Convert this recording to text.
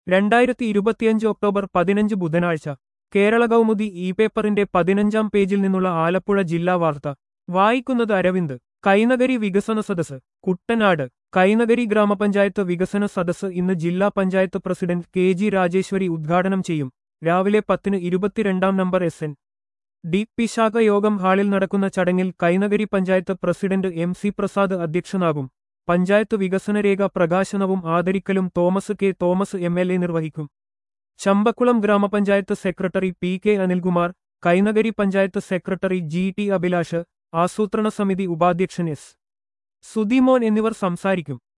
രണ്ടായിരത്തി ഇരുപത്തിയഞ്ച് ഒക്ടോബർ പതിനഞ്ച് ബുധനാഴ്ച കേരള കൗമുദി ഇ പേപ്പറിന്റെ പതിനഞ്ചാം പേജിൽ നിന്നുള്ള ആലപ്പുഴ ജില്ലാ വാർത്ത വായിക്കുന്നത് അരവിന്ദ് കൈനഗരി വികസന സദസ് കുട്ടനാട് കൈനഗരി ഗ്രാമപഞ്ചായത്ത് വികസന സദസ് ഇന്ന് ജില്ലാ panchayat president K G Rajeshwari ഉദ്ഘാടനം ചെയ്യും രാവിലെ പത്തിന് ഇരുപത്തിരണ്ടാം number S N D P ശാഖ യോഗം ഹാളിൽ നടക്കുന്ന ചടങ്ങിൽ Kainakary panchayat president M C Prasad അധ്യക്ഷനാകും പഞ്ചായത്ത് വികസനരേഖ പ്രകാശനവും ആദരിക്കലും Thomas K Thomas M L A നിർവഹിക്കും ചമ്പക്കുളം ഗ്രാമപഞ്ചായത്ത് secretary P K Anilkumar Kainakary panchayat secretary G T Abhilash ആസൂത്രണ സമിതി ഉപാധ്യക്ഷൻ എസ് സുധിമോൻ എന്നിവർ സംസാരിക്കും